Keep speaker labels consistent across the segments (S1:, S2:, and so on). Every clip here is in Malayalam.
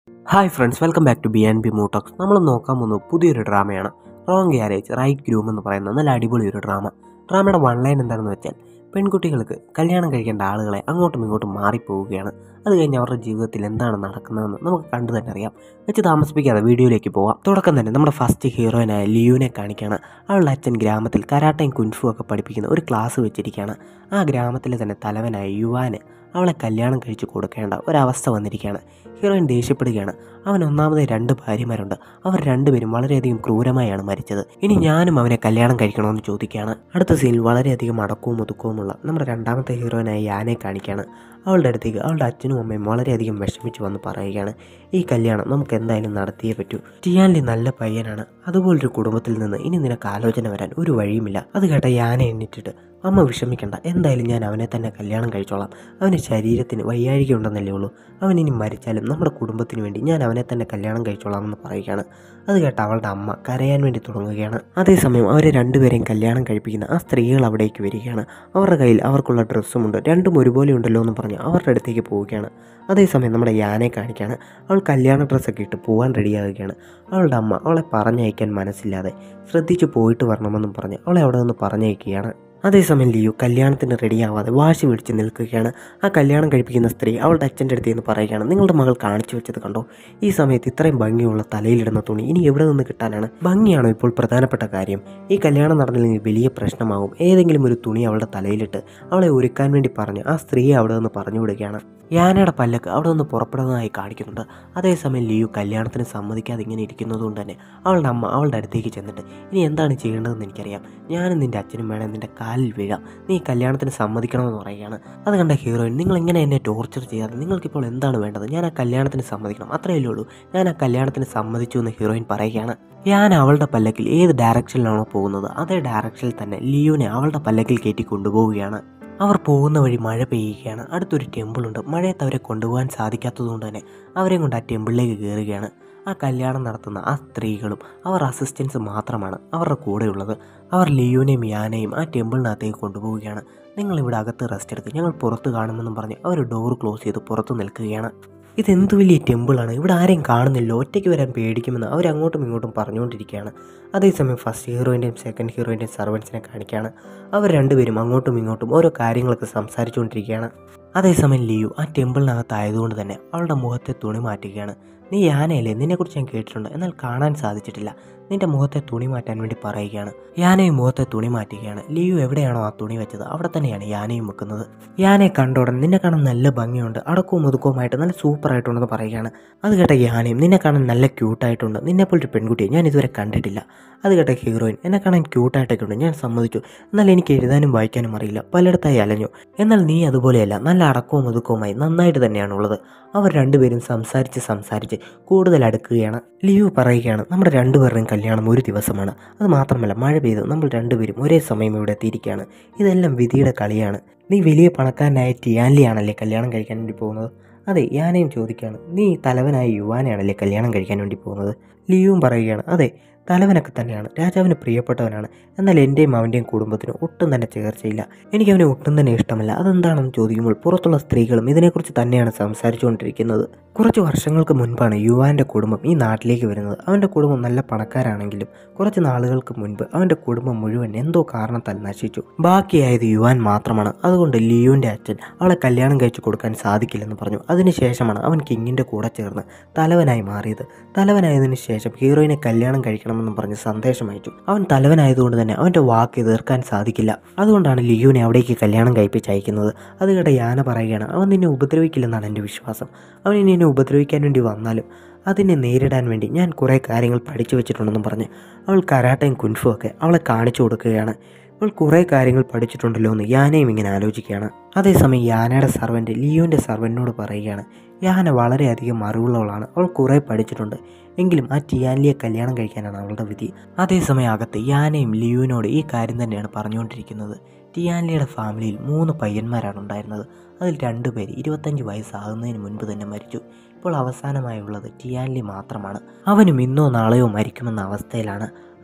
S1: hi friends welcome back to B and B മൂട്ടോക്സ് നമ്മൾ നോക്കാൻ പോകുന്നത് പുതിയൊരു ഡ്രാമയാണ് റോങ് ഗ്യാരേജ് റൈറ്റ് ഗ്രൂം എന്ന് പറയുന്ന നല്ല അടിപൊളി ഒരു ഡ്രാമ ഡ്രാമയുടെ വൺ ലൈൻ എന്താണെന്ന് വെച്ചാൽ പെൺകുട്ടികൾക്ക് കല്യാണം കഴിക്കേണ്ട ആളുകളെ അങ്ങോട്ടും ഇങ്ങോട്ടും മാറിപ്പോവുകയാണ് അത് കഴിഞ്ഞ് അവരുടെ ജീവിതത്തിൽ എന്താണ് നടക്കുന്നതെന്ന് നമുക്ക് കണ്ടു തന്നെ അറിയാം വെച്ച് താമസിപ്പിക്കാതെ വീഡിയോയിലേക്ക് പോവാം തുടക്കം തന്നെ നമ്മുടെ ഫസ്റ്റ് ഹീറോയിനായ ലിയുവിനെ കാണിക്കുകയാണ് അവളുടെ അച്ഛൻ ഗ്രാമത്തിൽ കരാട്ടയും കുൻഫും ഒക്കെ പഠിപ്പിക്കുന്ന ഒരു ക്ലാസ് വെച്ചിരിക്കുകയാണ് ആ ഗ്രാമത്തിലെ തന്നെ തലവനായ യുവാന് അവളെ കല്യാണം കഴിച്ചു കൊടുക്കേണ്ട ഒരവസ്ഥ വന്നിരിക്കുകയാണ് ഹീറോയിൻ ദേഷ്യപ്പെടുകയാണ് അവൻ ഒന്നാമത് രണ്ട് ഭാര്യമാരുണ്ട് അവർ രണ്ടുപേരും വളരെയധികം ക്രൂരമായാണ് മരിച്ചത് ഇനി ഞാനും അവനെ കല്യാണം കഴിക്കണമെന്ന് ചോദിക്കുകയാണ് അടുത്ത സീനിൽ വളരെയധികം അടക്കവും ഒതുക്കവുമുള്ള നമ്മുടെ രണ്ടാമത്തെ ഹീറോയിനായ യാനെ കാണിക്കുകയാണ് അവളുടെ അടുത്തേക്ക് അവളുടെ അച്ഛനും അമ്മയും വളരെയധികം വിഷമിച്ച് വന്ന് പറയുകയാണ് ഈ കല്യാണം നമുക്ക് എന്തായാലും നടത്തിയേ പറ്റൂ ടിയാൻലി നല്ല പയ്യനാണ് അതുപോലൊരു കുടുംബത്തിൽ നിന്ന് ഇനി നിനക്ക് ആലോചന വരാൻ ഒരു വഴിയുമില്ല അത് കേട്ട യാനെ എണ്ണിട്ടിട്ട് അമ്മ വിഷമിക്കണ്ട എന്തായാലും ഞാൻ അവനെ തന്നെ കല്യാണം കഴിച്ചോളാം അവന് ശരീരത്തിന് വയ്യാഴിക ഉണ്ടെന്നല്ലേ ഉള്ളൂ അവൻ ഇനി മരിച്ചാലും നമ്മുടെ കുടുംബത്തിന് വേണ്ടി ഞാൻ അവനെ തന്നെ കല്യാണം കഴിച്ചോളാം എന്ന് പറയുകയാണ് അത് കേട്ട് അവളുടെ അമ്മ കരയാൻ വേണ്ടി തുടങ്ങുകയാണ് അതേസമയം അവരെ രണ്ടുപേരെയും കല്യാണം കഴിപ്പിക്കുന്ന ആ സ്ത്രീകൾ അവിടേക്ക് വരികയാണ് അവരുടെ കയ്യിൽ അവർക്കുള്ള ഡ്രസ്സുമുണ്ട് രണ്ടും ഒരുപോലെ ഉണ്ടല്ലോ എന്ന് പറഞ്ഞ് അവരുടെ അടുത്തേക്ക് പോവുകയാണ് അതേസമയം നമ്മുടെ യാനെ കാണിക്കുകയാണ് അവൾ കല്യാണ ഡ്രസ്സൊക്കെ ഇട്ട് പോകാൻ റെഡിയാകുകയാണ് അവളുടെ അമ്മ അവളെ പറഞ്ഞയക്കാൻ മനസ്സില്ലാതെ ശ്രദ്ധിച്ചു പോയിട്ട് വരണമെന്നും പറഞ്ഞ് അവളെ അവിടെ നിന്ന് പറഞ്ഞയക്കുകയാണ് അതേസമയം ലിയു കല്യാണത്തിന് റെഡിയാവാതെ വാശി പിടിച്ച് നിൽക്കുകയാണ് ആ കല്യാണം കഴിപ്പിക്കുന്ന സ്ത്രീ അവളുടെ അച്ഛൻ്റെ അടുത്ത് നിന്ന് പറയുകയാണ് നിങ്ങളുടെ മകൾ കാണിച്ചു വെച്ചത് കണ്ടോ ഈ സമയത്ത് ഇത്രയും ഭംഗിയുള്ള തലയിലിടുന്ന തുണി ഇനി എവിടെ നിന്ന് കിട്ടാനാണ് ഭംഗിയാണോ ഇപ്പോൾ പ്രധാനപ്പെട്ട കാര്യം ഈ കല്യാണം നടന്നില്ലെങ്കിൽ വലിയ പ്രശ്നമാകും ഏതെങ്കിലും ഒരു തുണി അവളുടെ തലയിലിട്ട് അവളെ ഒരുക്കാൻ വേണ്ടി പറഞ്ഞ് ആ സ്ത്രീയെ അവിടെ നിന്ന് പറഞ്ഞു വിടുകയാണ് യാനയുടെ പല്ലക്ക് അവിടെ നിന്ന് പുറപ്പെടുന്നതായി കാണിക്കുന്നുണ്ട് അതേസമയം ലിയു കല്യാണത്തിന് സമ്മതിക്കാതെ ഇങ്ങനെ ഇരിക്കുന്നതുകൊണ്ട് തന്നെ അവളുടെ അമ്മ അവളുടെ അടുത്തേക്ക് ചെന്നിട്ട് ഇനി എന്താണ് ചെയ്യേണ്ടതെന്ന് എനിക്കറിയാം ഞാനും നിൻ്റെ അച്ഛനും വേണം നിൻ്റെ കാലിൽ വീഴാം നീ കല്യാണത്തിന് സമ്മതിക്കണമെന്ന് പറയുകയാണ് അത് കണ്ട ഹീറോയിൻ നിങ്ങൾ ഇങ്ങനെ എന്നെ ടോർച്ചർ ചെയ്യാതെ നിങ്ങൾക്കിപ്പോൾ എന്താണ് വേണ്ടത് ഞാൻ ആ കല്യാണത്തിന് സമ്മതിക്കണം അത്രയല്ലേ ഉള്ളൂ ഞാൻ ആ കല്യാണത്തിന് സമ്മതിച്ചു എന്ന് ഹീറോയിൻ പറയുകയാണ് ഞാൻ അവളുടെ പല്ലക്കിൽ ഏത് ഡയറക്ഷനിലാണോ പോകുന്നത് അതേ ഡയറക്ഷനിൽ തന്നെ ലിയുവിനെ അവളുടെ പല്ലക്കിൽ കയറ്റി കൊണ്ടുപോവുകയാണ് അവർ പോകുന്ന വഴി മഴ പെയ്യുകയാണ് അടുത്തൊരു ടെമ്പിളുണ്ട് മഴയത്ത് അവരെ കൊണ്ടുപോകാൻ സാധിക്കാത്തതുകൊണ്ട് തന്നെ അവരെയും കൊണ്ട് ആ ടെമ്പിളിലേക്ക് കയറുകയാണ് ആ കല്യാണം നടത്തുന്ന ആ സ്ത്രീകളും അവർ അസിസ്റ്റൻസ് മാത്രമാണ് അവരുടെ കൂടെയുള്ളത് അവർ ലിയോനെയും യാനെയും ആ ടെമ്പിളിനകത്തേക്ക് കൊണ്ടുപോവുകയാണ് നിങ്ങൾ ഇവിടെ അകത്ത് റെസ്റ്റ് എടുത്ത് ഞങ്ങൾ പുറത്ത് കാണുമെന്നും പറഞ്ഞ് അവർ ഡോർ ക്ലോസ് ചെയ്ത് പുറത്ത് നിൽക്കുകയാണ് ഇതെന്ത് വലിയ ടെമ്പിളാണ് ഇവിടെ ആരെയും കാണുന്നില്ല ഒറ്റയ്ക്ക് വരാൻ പേടിക്കുമെന്ന് അവർ അങ്ങോട്ടും ഇങ്ങോട്ടും പറഞ്ഞുകൊണ്ടിരിക്കുകയാണ് അതേസമയം ഫസ്റ്റ് ഹീറോയിൻ്റെയും സെക്കൻഡ് ഹീറോയിൻ്റെയും സർവൻസിനെ കാണിക്കുകയാണ് അവർ രണ്ടുപേരും അങ്ങോട്ടും ഇങ്ങോട്ടും ഓരോ കാര്യങ്ങളൊക്കെ സംസാരിച്ചുകൊണ്ടിരിക്കുകയാണ് അതേസമയം ലിയു ആ ടെമ്പിളിനകത്തായതുകൊണ്ട് തന്നെ അവളുടെ മുഖത്തെ തുണി മാറ്റുകയാണ് നീ യാനയല്ലേ നിന്നെക്കുറിച്ച് ഞാൻ കേട്ടിട്ടുണ്ട് എന്നാൽ കാണാൻ സാധിച്ചിട്ടില്ല നിന്റെ മുഖത്തെ തുണി മാറ്റാൻ വേണ്ടി പറയുകയാണ് യാനയും മുഖത്തെ തുണി മാറ്റുകയാണ് ലിയു എവിടെയാണോ ആ തുണി വെച്ചത് അവിടെ തന്നെയാണ് യാനയും വെക്കുന്നത് യാനയെ കണ്ട ഉടൻ നിന്നെ കാണാൻ നല്ല ഭംഗിയുണ്ട് അടക്കവും ഒതുക്കവുമായിട്ട് നല്ല സൂപ്പർ ആയിട്ടുണ്ടെന്ന് പറയുകയാണ് അത് കേട്ട യാനയും നിന്നെ കാണാൻ നല്ല ക്യൂട്ടായിട്ടുണ്ട് നിന്നെപ്പോലൊരു പെൺകുട്ടിയെ ഞാൻ ഇതുവരെ കണ്ടിട്ടില്ല അത് കേട്ട ഹീറോയിൻ എന്നെ കാണാൻ ക്യൂട്ടായിട്ടൊക്കെ ഉണ്ട് ഞാൻ സമ്മതിച്ചു എന്നാൽ എനിക്ക് എഴുതാനും വായിക്കാനും അറിയില്ല പലയിടത്തായി അലഞ്ഞു എന്നാൽ നീ അതുപോലെയല്ല നല്ല അടക്കവും ഒതുക്കവുമായി നന്നായിട്ട് തന്നെയാണുള്ളത് അവർ രണ്ടുപേരും സംസാരിച്ച് സംസാരിച്ച് കൂടുതൽ അടുക്കുകയാണ് ലിയു പറയുകയാണ് നമ്മുടെ രണ്ടുപേരുടെയും കല്യാണം ഒരു ദിവസമാണ് അത് മാത്രമല്ല മഴ പെയ്ത് നമ്മൾ രണ്ടുപേരും ഒരേ സമയം ഇവിടെ എത്തിയിരിക്കുകയാണ് ഇതെല്ലാം വിധിയുടെ കളിയാണ് നീ വലിയ പണക്കാരനായ ടിയാൻലിയാണല്ലേ കല്യാണം കഴിക്കാൻ വേണ്ടി പോകുന്നത് അതെ യാനയും ചോദിക്കുകയാണ് നീ തലവനായ യുവാനെയാണല്ലേ കല്യാണം കഴിക്കാൻ വേണ്ടി പോകുന്നത് ലിയുവും പറയുകയാണ് അതെ തലവനൊക്കെ തന്നെയാണ് രാജാവിന് പ്രിയപ്പെട്ടവനാണ് എന്നാൽ എൻ്റെയും അവൻ്റെയും കുടുംബത്തിന് ഒട്ടും തന്നെ ചേർച്ചയില്ല എനിക്ക് അവനെ ഒട്ടും തന്നെ ഇഷ്ടമല്ല അതെന്താണെന്ന് ചോദിക്കുമ്പോൾ പുറത്തുള്ള സ്ത്രീകളും ഇതിനെക്കുറിച്ച് തന്നെയാണ് സംസാരിച്ചുകൊണ്ടിരിക്കുന്നത് കുറച്ച് വർഷങ്ങൾക്ക് മുൻപാണ് യുവാൻ്റെ കുടുംബം ഈ നാട്ടിലേക്ക് വരുന്നത് അവൻ്റെ കുടുംബം നല്ല പണക്കാരാണെങ്കിലും കുറച്ച് നാളുകൾക്ക് മുൻപ് അവൻ്റെ കുടുംബം മുഴുവൻ എന്തോ കാരണത്താൽ നശിച്ചു ബാക്കിയായത് യുവാൻ മാത്രമാണ് അതുകൊണ്ട് ലിയുവിൻ്റെ അച്ഛൻ അവളെ കല്യാണം കഴിച്ചു കൊടുക്കാൻ സാധിക്കില്ലെന്ന് പറഞ്ഞു അതിനുശേഷമാണ് അവൻ കിങ്ങിൻ്റെ കൂടെ ചേർന്ന് തലവനായി മാറിയത് തലവനായതിനു ശേഷം ഹീറോയിനെ കല്യാണം കഴിക്കണമെന്ന് പറഞ്ഞ് സന്ദേശം അയച്ചു അവൻ തലവനായതുകൊണ്ട് തന്നെ അവൻ്റെ വാക്ക് എതിർക്കാൻ സാധിക്കില്ല അതുകൊണ്ടാണ് ലിയുവിനെ അവിടേക്ക് കല്യാണം കഴിപ്പിച്ച് അയക്കുന്നത് അത് കേട്ട യാന പറയുകയാണ് അവൻ നിന്നെ ഉപദ്രവിക്കില്ലെന്നാണ് എൻ്റെ വിശ്വാസം അവൻ ഇനി എന്നെ ഉപദ്രവിക്കാൻ വേണ്ടി വന്നാലും അതിനെ നേരിടാൻ വേണ്ടി ഞാൻ കുറേ കാര്യങ്ങൾ പഠിച്ചു വെച്ചിട്ടുണ്ടെന്നും പറഞ്ഞ് അവൾ കരാട്ടയും കുൻഫും ഒക്കെ അവളെ കാണിച്ചു കൊടുക്കുകയാണ് അവൾ കുറേ കാര്യങ്ങൾ പഠിച്ചിട്ടുണ്ടല്ലോ എന്ന് യാനയും ഇങ്ങനെ ആലോചിക്കുകയാണ് അതേസമയം യാനയുടെ സർവൻ്റ് ലിയോൻ്റെ സർവൻറ്റിനോട് പറയുകയാണ് യാന വളരെയധികം അറിവുള്ളവളാണ് അവൾ കുറേ പഠിച്ചിട്ടുണ്ട് എങ്കിലും ആ ടിയാൻലിയെ കല്യാണം കഴിക്കാനാണ് അവളുടെ വിധി അതേസമയം അകത്ത് യാനയും ലിയുവിനോട് ഈ കാര്യം തന്നെയാണ് പറഞ്ഞുകൊണ്ടിരിക്കുന്നത് ടിയാൻലിയുടെ ഫാമിലിയിൽ മൂന്ന് പയ്യന്മാരാണ് ഉണ്ടായിരുന്നത് അതിൽ രണ്ടുപേര് ഇരുപത്തഞ്ച് വയസ്സാകുന്നതിന് മുൻപ് തന്നെ മരിച്ചു ഇപ്പോൾ അവസാനമായുള്ളത് ടിയാൻലി മാത്രമാണ് അവനും ഇന്നോ നാളെയോ മരിക്കുമെന്ന അവസ്ഥയിലാണ്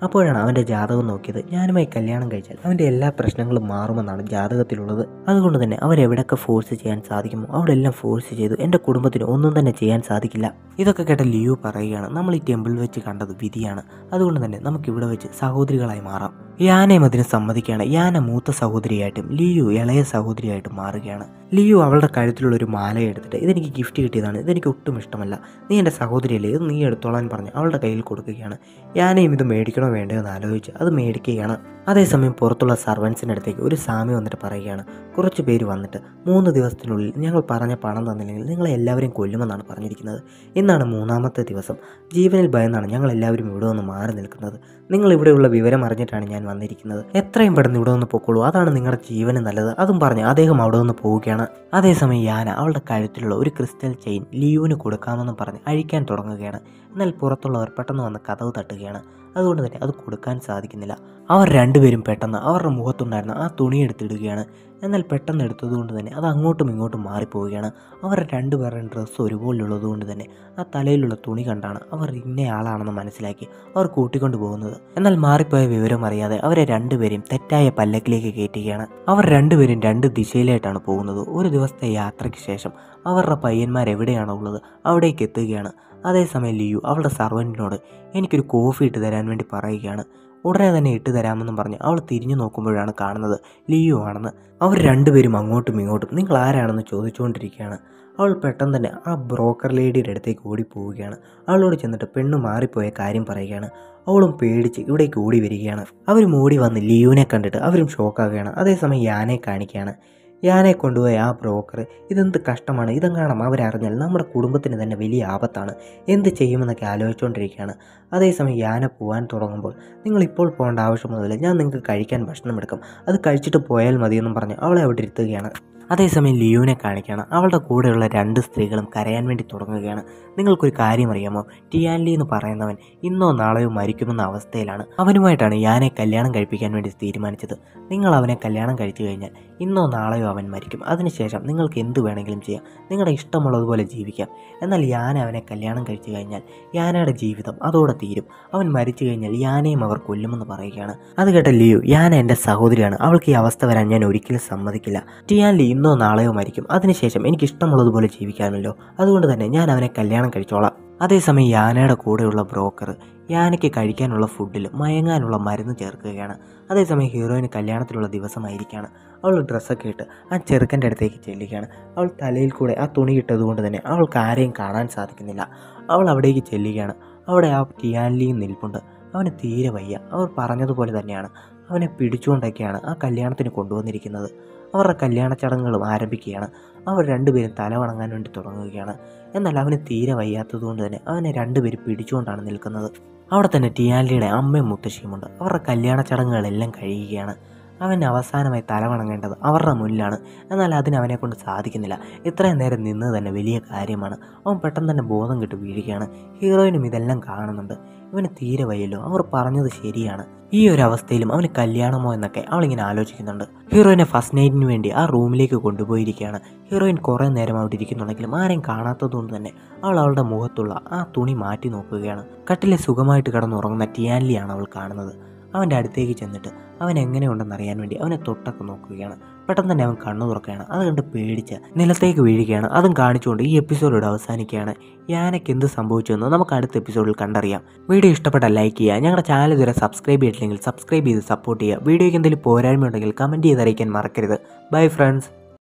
S1: അപ്പോഴാണ് അവൻ്റെ ജാതകം നോക്കിയത് ഞാനുമായി കല്യാണം കഴിച്ചാൽ അവൻ്റെ എല്ലാ പ്രശ്നങ്ങളും മാറുമെന്നാണ് ജാതകത്തിലുള്ളത് അതുകൊണ്ട് തന്നെ അവരെവിടെയൊക്കെ ഫോഴ്സ് ചെയ്യാൻ സാധിക്കുമോ അവിടെ എല്ലാം ഫോഴ്സ് ചെയ്തു എൻ്റെ കുടുംബത്തിന് ഒന്നും തന്നെ ചെയ്യാൻ സാധിക്കില്ല ഇതൊക്കെ കേട്ട ലിയു പറയുകയാണ് നമ്മൾ ഈ ടെമ്പിൾ വെച്ച് കണ്ടത് വിധിയാണ് അതുകൊണ്ട് തന്നെ നമുക്ക് ഇവിടെ വെച്ച് സഹോദരികളായി മാറാം യാനയും അതിന് സമ്മതിക്കുകയാണ് യാന മൂത്ത സഹോദരിയായിട്ടും ലിയു ഇളയ സഹോദരിയായിട്ടും മാറുകയാണ് ലിയു അവളുടെ കഴുത്തിലുള്ള ഒരു മാല എടുത്തിട്ട് ഇതെനിക്ക് ഗിഫ്റ്റ് കിട്ടിയതാണ് ഇതെനിക്ക് ഒട്ടും ഇഷ്ടമല്ല നീ എൻ്റെ സഹോദരിയല്ലേ ഇത് നീ എടുത്തോളാൻ പറഞ്ഞ് അവളുടെ കയ്യിൽ കൊടുക്കുകയാണ് യാനയും ഇത് മേടിക്കണോ വേണ്ടയോ എന്ന് ആലോചിച്ച് അത് മേടിക്കുകയാണ് അതേസമയം പുറത്തുള്ള സർവൻസിൻ്റെ അടുത്തേക്ക് ഒരു സാമി വന്നിട്ട് പറയുകയാണ് കുറച്ച് പേര് വന്നിട്ട് മൂന്ന് ദിവസത്തിനുള്ളിൽ ഞങ്ങൾ പറഞ്ഞ പണം തന്നില്ലെങ്കിൽ നിങ്ങളെ എല്ലാവരെയും കൊല്ലുമെന്നാണ് പറഞ്ഞിരിക്കുന്നത് ഇന്നാണ് മൂന്നാമത്തെ ദിവസം ജീവനിൽ ഭയന്നാണ് ഞങ്ങൾ എല്ലാവരും ഇവിടെ നിന്ന് മാറി നിൽക്കുന്നത് നിങ്ങൾ ഇവിടെയുള്ള വിവരം അറിഞ്ഞിട്ടാണ് ഞാൻ വന്നിരിക്കുന്നത് എത്രയും പെട്ടെന്ന് ഇവിടെ നിന്ന് പൊക്കോളൂ അതാണ് നിങ്ങളുടെ ജീവന് നല്ലത് അതും പറഞ്ഞ് അദ്ദേഹം അവിടെ നിന്ന് പോവുകയാണ് അതേസമയം യാന അവളുടെ കഴുത്തിലുള്ള ഒരു ക്രിസ്റ്റൽ ചെയിൻ ലിയുവിന് കൊടുക്കാമെന്ന് പറഞ്ഞ് അഴിക്കാൻ തുടങ്ങുകയാണ് എന്നാൽ പുറത്തുള്ളവർ പെട്ടെന്ന് വന്ന് കഥവ് തട്ടുകയാണ് അതുകൊണ്ട് തന്നെ അത് കൊടുക്കാൻ സാധിക്കുന്നില്ല അവർ രണ്ടുപേരും പെട്ടെന്ന് അവരുടെ മുഖത്തുണ്ടായിരുന്ന ആ തുണി എടുത്തിടുകയാണ് എന്നാൽ പെട്ടെന്ന് എടുത്തതുകൊണ്ട് തന്നെ അത് അങ്ങോട്ടും ഇങ്ങോട്ടും മാറിപ്പോവുകയാണ് അവർ രണ്ടുപേരുടെയും ഡ്രസ്സ് ഒരുപോലുള്ളത് കൊണ്ട് തന്നെ ആ തലയിലുള്ള തുണി കണ്ടാണ് അവർ ഇന്നയാളാണെന്ന് മനസ്സിലാക്കി അവർ കൂട്ടിക്കൊണ്ടു പോകുന്നത് എന്നാൽ മാറിപ്പോയ വിവരം അറിയാതെ അവരെ രണ്ടുപേരെയും തെറ്റായ പല്ലക്കിലേക്ക് കയറ്റുകയാണ് അവർ രണ്ടുപേരും രണ്ട് ദിശയിലായിട്ടാണ് പോകുന്നത് ഒരു ദിവസത്തെ യാത്രയ്ക്ക് ശേഷം അവരുടെ പയ്യന്മാർ എവിടെയാണോ ഉള്ളത് അവിടേക്ക് എത്തുകയാണ് അതേസമയം ലിയു അവളുടെ സർവൻറ്റിനോട് എനിക്കൊരു കോഫി ഇട്ട് തരാൻ വേണ്ടി പറയുകയാണ് ഉടനെ തന്നെ ഇട്ട് തരാമെന്നും പറഞ്ഞ് അവൾ തിരിഞ്ഞു നോക്കുമ്പോഴാണ് കാണുന്നത് ലിയു ആണെന്ന് അവർ രണ്ടുപേരും അങ്ങോട്ടും ഇങ്ങോട്ടും നിങ്ങൾ ആരാണെന്ന് ചോദിച്ചുകൊണ്ടിരിക്കുകയാണ് അവൾ പെട്ടെന്ന് തന്നെ ആ ബ്രോക്കർ ലേഡിയുടെ അടുത്തേക്ക് ഓടിപ്പോവുകയാണ് അവളോട് ചെന്നിട്ട് പെണ്ണ് മാറിപ്പോയ കാര്യം പറയുകയാണ് അവളും പേടിച്ച് ഇവിടേക്ക് ഓടി വരികയാണ് അവരും ഓടി വന്ന് ലിയുവിനെ കണ്ടിട്ട് അവരും ഷോക്കാവുകയാണ് അതേസമയം യാനെ കാണിക്കുകയാണ് യാനെ കൊണ്ടുപോയ ആ ബ്രോക്കർ ഇതെന്ത് കഷ്ടമാണ് ഇതെങ്ങാണം അവരറിഞ്ഞാൽ നമ്മുടെ കുടുംബത്തിന് തന്നെ വലിയ ആപത്താണ് എന്ത് ചെയ്യുമെന്നൊക്കെ ആലോചിച്ചുകൊണ്ടിരിക്കുകയാണ് അതേസമയം യാന പോകാൻ തുടങ്ങുമ്പോൾ നിങ്ങൾ ഇപ്പോൾ പോകേണ്ട ആവശ്യമൊന്നുമില്ല ഞാൻ നിങ്ങൾക്ക് കഴിക്കാൻ ഭക്ഷണം എടുക്കാം അത് കഴിച്ചിട്ട് പോയാൽ മതിയെന്നും പറഞ്ഞ് അവളെ അവിടെ ഇരുത്തുകയാണ് അതേസമയം ലിയുവിനെ കാണിക്കുകയാണ് അവളുടെ കൂടെയുള്ള രണ്ട് സ്ത്രീകളും കരയാൻ വേണ്ടി തുടങ്ങുകയാണ് നിങ്ങൾക്കൊരു കാര്യം അറിയാമോ ടിയാൻലി എന്ന് പറയുന്നവൻ ഇന്നോ നാളെയോ മരിക്കുമെന്ന അവസ്ഥയിലാണ് അവനുമായിട്ടാണ് യാനെ കല്യാണം കഴിപ്പിക്കാൻ വേണ്ടി തീരുമാനിച്ചത് നിങ്ങൾ അവനെ കല്യാണം കഴിച്ചു കഴിഞ്ഞാൽ ഇന്നോ നാളെയോ അവൻ മരിക്കും അതിനുശേഷം നിങ്ങൾക്ക് എന്ത് വേണമെങ്കിലും ചെയ്യാം നിങ്ങളുടെ ഇഷ്ടമുള്ളതുപോലെ ജീവിക്കാം എന്നാൽ യാന അവനെ കല്യാണം കഴിച്ചു കഴിഞ്ഞാൽ യാനയുടെ ജീവിതം അതോടെ തീരും അവൻ മരിച്ചു കഴിഞ്ഞാൽ യാനയും അവർ കൊല്ലുമെന്ന് പറയുകയാണ് അത് കേട്ട ലിയു യാന എൻ്റെ സഹോദരിയാണ് അവൾക്ക് ഈ അവസ്ഥ വരാൻ ഞാൻ ഒരിക്കലും സമ്മതിക്കില്ല ടിയാൻലി ഇന്നോ നാളെയോ മരിക്കും അതിനുശേഷം എനിക്ക് ഇഷ്ടമുള്ളതുപോലെ ജീവിക്കാമല്ലോ അതുകൊണ്ട് തന്നെ ഞാൻ അവനെ കല്യാണം കഴിച്ചോളാം അതേസമയം യാനയുടെ കൂടെയുള്ള ബ്രോക്കർ യാനയ്ക്ക് കഴിക്കാനുള്ള ഫുഡിൽ മയങ്ങാനുള്ള മരുന്ന് ചേർക്കുകയാണ് അതേസമയം ഹീറോയിന് കല്യാണത്തിലുള്ള ദിവസമായിരിക്കുകയാണ് അവൾ ഡ്രസ്സൊക്കെ ഇട്ട് ആ ചെറുക്കൻ്റെ അടുത്തേക്ക് ചെല്ലുകയാണ് അവൾ തലയിൽ കൂടെ ആ തുണി ഇട്ടതുകൊണ്ട് തന്നെ അവൾക്ക് ആരെയും കാണാൻ സാധിക്കുന്നില്ല അവൾ അവിടേക്ക് ചെല്ലുകയാണ് അവിടെ ആ ടിയാൻലിയും നിൽപ്പുണ്ട് അവന് തീരെ വയ്യ അവർ പറഞ്ഞതുപോലെ തന്നെയാണ് അവനെ പിടിച്ചുകൊണ്ടൊക്കെയാണ് ആ കല്യാണത്തിന് കൊണ്ടുവന്നിരിക്കുന്നത് അവരുടെ കല്യാണ ചടങ്ങുകളും ആരംഭിക്കുകയാണ് അവർ രണ്ടുപേരും തല വണങ്ങാൻ വേണ്ടി തുടങ്ങുകയാണ് എന്നാൽ അവന് തീരെ വയ്യാത്തതുകൊണ്ട് തന്നെ അവനെ രണ്ടുപേരും പിടിച്ചുകൊണ്ടാണ് നിൽക്കുന്നത് അവിടെ തന്നെ ടിയാൻലിയുടെ അമ്മയും മുത്തശ്ശിയുമുണ്ട് അവരുടെ കല്യാണ ചടങ്ങുകളെല്ലാം കഴിയുകയാണ് അവൻ അവസാനമായി തല വണങ്ങേണ്ടത് അവരുടെ മുന്നിലാണ് എന്നാൽ അതിന് അവനെ കൊണ്ട് സാധിക്കുന്നില്ല ഇത്രയും നേരം നിന്നത് തന്നെ വലിയ കാര്യമാണ് അവൻ പെട്ടെന്ന് തന്നെ ബോധം കിട്ടി വീഴുകയാണ് ഹീറോയിനും ഇതെല്ലാം കാണുന്നുണ്ട് ഇവന് തീരെ വയ്യല്ലോ അവർ പറഞ്ഞത് ശരിയാണ് ഈ ഒരു അവസ്ഥയിലും അവന് കല്യാണമോ എന്നൊക്കെ അവളിങ്ങനെ ആലോചിക്കുന്നുണ്ട് ഹീറോയിനെ ഫസ്റ്റ് നൈറ്റിന് വേണ്ടി ആ റൂമിലേക്ക് കൊണ്ടുപോയിരിക്കുകയാണ് ഹീറോയിൻ കുറേ നേരം അവിടെ ഇരിക്കുന്നുണ്ടെങ്കിലും ആരെയും കാണാത്തതുകൊണ്ട് തന്നെ അവൾ അവളുടെ മുഖത്തുള്ള ആ തുണി മാറ്റി നോക്കുകയാണ് കട്ടിലെ സുഖമായിട്ട് കിടന്നുറങ്ങുന്ന ടിയാൻലിയാണ് അവൾ കാണുന്നത് അവൻ്റെ അടുത്തേക്ക് ചെന്നിട്ട് അവൻ എങ്ങനെയുണ്ടെന്ന് അറിയാൻ വേണ്ടി അവനെ തൊട്ടൊക്കെ നോക്കുകയാണ് പെട്ടെന്ന് തന്നെ അവൻ കണ്ണു തുറക്കുകയാണ് അത് കണ്ട് പേടിച്ച് നിലത്തേക്ക് വീഴുകയാണ് അതും കാണിച്ചുകൊണ്ട് ഈ എപ്പിസോഡ് ഇവിടെ അവസാനിക്കുകയാണ് യാനയ്ക്ക് എന്ത് സംഭവിച്ചുവെന്ന് നമുക്ക് അടുത്ത എപ്പിസോഡിൽ കണ്ടറിയാം വീഡിയോ ഇഷ്ടപ്പെട്ട ലൈക്ക് ചെയ്യുക ഞങ്ങളുടെ ചാനൽ ഇതുവരെ സബ്സ്ക്രൈബ് ചെയ്തിട്ടില്ലെങ്കിൽ സബ്സ്ക്രൈബ് ചെയ്ത് സപ്പോർട്ട് ചെയ്യുക വീഡിയോയ്ക്ക് എന്തെങ്കിലും പോരായ്മ ഉണ്ടെങ്കിൽ കമൻറ്റ് ചെയ്ത് അറിയിക്കാൻ മറക്കരുത് ബൈ ഫ്രണ്ട്സ്